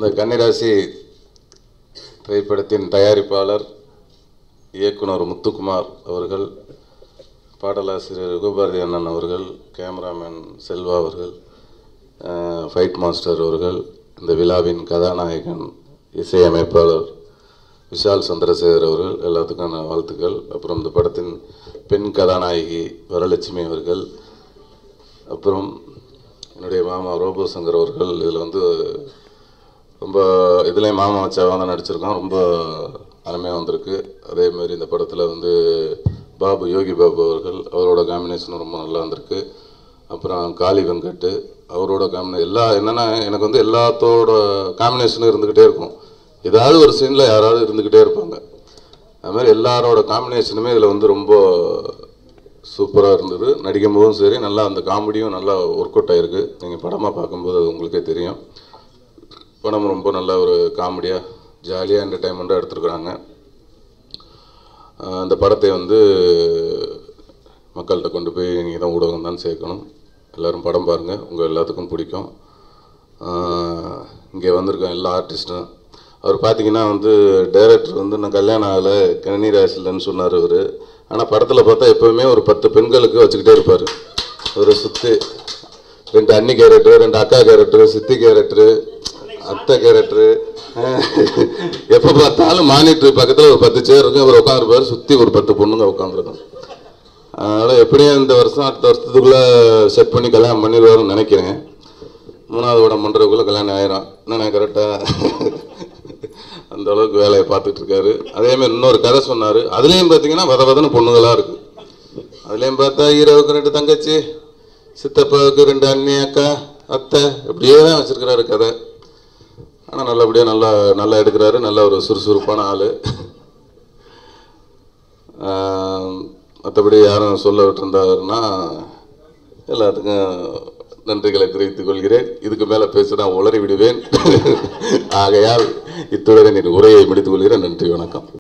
இந்த கன்னிராசி திரைப்படத்தின் தயாரிப்பாளர் இயக்குனர் முத்துக்குமார் அவர்கள் பாடலாசிரியர் யுகபாரதி அண்ணன் அவர்கள் கேமராமேன் செல்வா அவர்கள் அஹ், ஃபைட் மாஸ்டர் அவர்கள் இந்த விழாவின் கதாநாயகன் இசையமைப்பாளர் விஷால் சந்திரசேகர் அவர்கள் எல்லாத்துக்கான வாழ்த்துக்கள் அப்புறம் இந்த படத்தின் பெண் கதாநாயகி வரலட்சுமி அவர்கள் அப்புறம் என்னுடைய மாமா ரோபோ சங்கர் அவர்கள் இதில் வந்து ரொம்ப இதுலேயும் மாமா மச்சாவாக தான் நடிச்சிருக்கோம் ரொம்ப அருமையாக வந்திருக்கு அதே மாதிரி இந்த படத்தில் வந்து பாபு யோகி பாபு அவர்கள் அவரோட காம்பினேஷனும் ரொம்ப நல்லா வந்திருக்கு அப்புறம் காளி வெங்கட் அவரோட காம்பினே எல்லா என்னென்னா எனக்கு வந்து எல்லாத்தோட காம்பினேஷனும் இருந்துக்கிட்டே இருக்கும் ஏதாவது ஒரு சீனில் யாராவது இருந்துக்கிட்டே இருப்பாங்க அது மாதிரி எல்லாரோட காம்பினேஷனுமே இதில் வந்து ரொம்ப சூப்பராக இருந்தது நடிக்கும் போதும் சரி நல்லா அந்த காமெடியும் நல்லா ஒர்க் அவுட் ஆயிருக்கு நீங்கள் படமாக பார்க்கும்போது அது உங்களுக்கே தெரியும் படம் ரொம்ப நல்ல ஒரு காமெடியாக ஜாலியாக என்டர்டைன்மெண்ட்டாக எடுத்துருக்குறாங்க ஆஹ் இந்த படத்தை வந்து மக்கள்கிட்ட கொண்டு போய் நீங்கள் தான் ஊடகம் தான் சேர்க்கணும் எல்லோரும் படம் பாருங்கள் உங்கள் எல்லாத்துக்கும் பிடிக்கும் இங்கே வந்திருக்க எல்லா ஆர்டிஸ்ட்டும் அவர் பார்த்தீங்கன்னா வந்து டைரக்டர் வந்து நான் கல்யாணம் ஆகலை கணினி ராசிலன்னு சொன்னார் அவர் ஆனால் படத்தில் பார்த்தா எப்போவுமே ஒரு பத்து பெண்களுக்கு வச்சுக்கிட்டே இருப்பார் ஒரு சுற்றி ரெண்டு அண்ணி கேரக்டர் ரெண்டு அக்கா கேரக்டர் சித்தி கேரக்டர் அத்தை கேரக்டரு எப்போ பார்த்தாலும் மானிட்டர் பக்கத்தில் ஒரு பத்து சேர் இருக்கு அவர் உட்காந்துருப்பார் சுற்றி ஒரு பத்து பொண்ணுங்க உட்காந்துருக்கும் அதனால் எப்படியும் இந்த வருஷம் அடுத்த வருஷத்துக்குள்ளே செட் பண்ணி கல்யாணம் பண்ணிடுவாருன்னு நினைக்கிறேன் மூணாவது படம் பண்ணுறதுக்குள்ளே கல்யாணம் ஆயிரும் என்ன கரெக்டாக அந்த அளவுக்கு வேலையை பார்த்துட்டு இருக்காரு அதே மாதிரி இன்னொரு கதை சொன்னார் அதுலேயும் பார்த்தீங்கன்னா வத வதன்னு பொண்ணுங்களாக இருக்குது அதுலேயும் பார்த்தா ஹீரோவுக்கு ரெண்டு தங்கச்சி சித்தப்பாவுக்கு ரெண்டு அண்ணி அக்கா அத்தை இப்படியே தான் வச்சிருக்கிறாரு கதை ஆனால் நல்லபடியாக நல்லா நல்லா எடுக்கிறாரு நல்ல ஒரு சுறுசுறுப்பான ஆள் மற்றபடி யாரும் சொல்ல விட்டுருந்தாருன்னா எல்லாத்துக்கும் நன்றிகளை தெரிவித்துக் கொள்கிறேன் இதுக்கு மேலே பேச நான் உளறி விடுவேன் ஆகையால் இத்துடன் என் உரையை முடித்துக் கொள்கிறேன் நன்றி வணக்கம்